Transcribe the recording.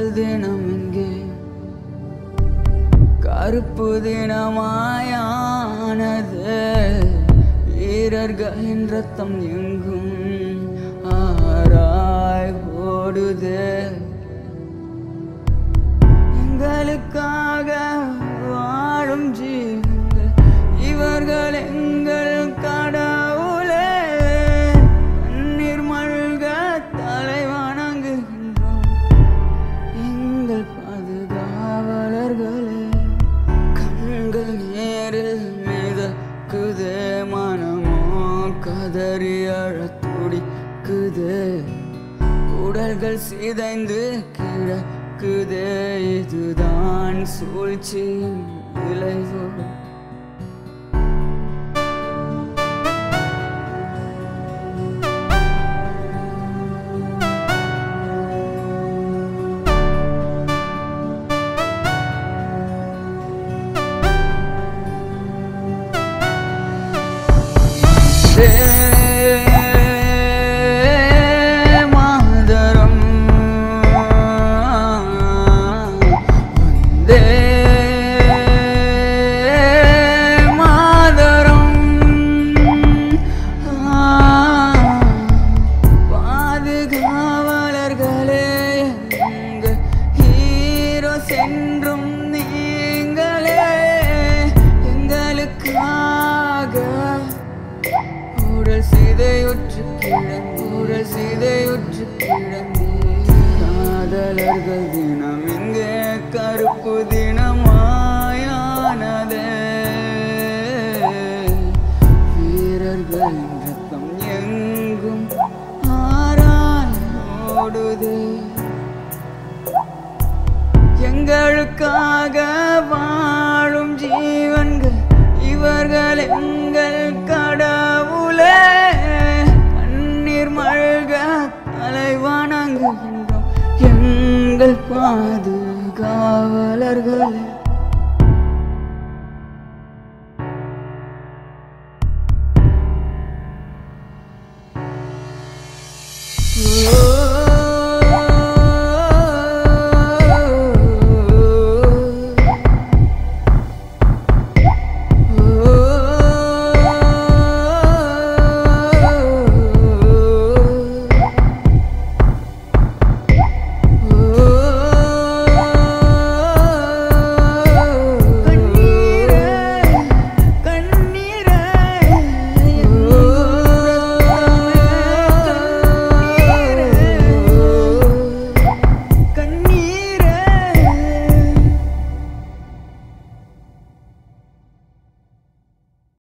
காதலர்கள் தினம் இங்கே கருப்பு தினமாயானது வீரர்களின் ரத்தம் எங்கும் ஆராய் ஓடுது எங்களுக்காக வாழும் ஜீவன்கள் இவர்கள் எங்கள் கடவுளே கண்ணீர் மல்க தலை வணங்குகின்றோம் எங்கள் பாதுகாவலர்களே கண்கள் நேரில் மிதக்குதே மனமோ கதறி அழத் துடிக்குதே உடல்கள் சிதைந்து கிடக்குதே இதுதான் சூழ்ச்சியின் விளைவு மாதரம் வந்தே மாதரம் பாதுகாவலர்களே எங்கள் ஹீரோ சென்றும் நீங்களே எங்களுக்காக உடல் சிதையுற்று கிடந்து உடல் சிதையுற்று கிடந்து காதலர்கள் தினம் இங்கே கருப்பு தினமாயானதே வீரர்களின் ரத்தம் எங்கும் ஆறாய் ஓடுதே எங்களுக்காக வாழும் ஜீவன்கள் இவர்கள் எங்கள் கடவுளே கண்ணீர் மழ்க தலை வணங்குகின்றோம் எங்கள் பாதுகாவலர்களே